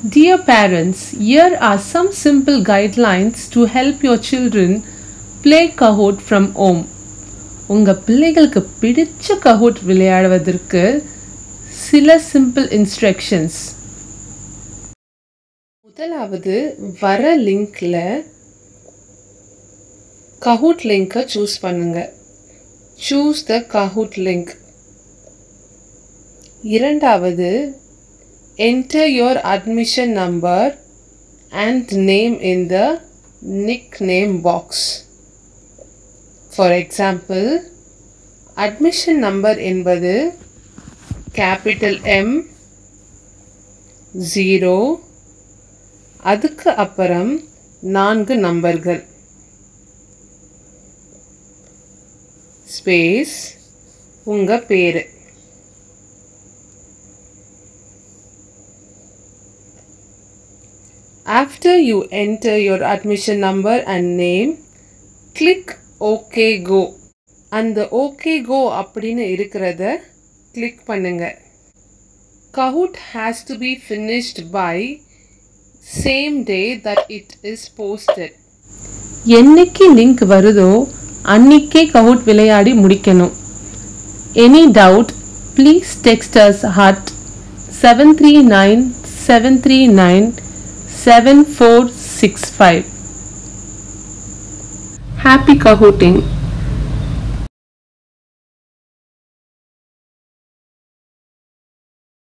Dear parents, here are some simple guidelines to help your children play Kahoot from home. உங்கள் பிள்ளைகளுக்கு பிடிச்ச Kahoot விளையாடுவதற்கு சில simple instructions முதலாவது வர லிங்க்ல கஹூட் லிங்கை சூஸ் பண்ணுங்க சூஸ் த கஹூட் லிங்க் இரண்டாவது enter your admission number and name in the nickname box. For example, admission number என்பது capital M ஜீரோ அதுக்கு அப்புறம் நான்கு நம்பர்கள் ஸ்பேஸ் உங்கள் பேர் After you enter your admission number and name, click OK Go. அந்த OK Go அப்படின்னு இருக்கிறத click பண்ணுங்க Kahoot has to be finished by same day that it is posted. என்னைக்கு லிங்க் வருதோ அன்னைக்கே கஹூட் விளையாடி முடிக்கணும் any doubt please text us at seven three nine seven three nine 7465. Happy Kahooting!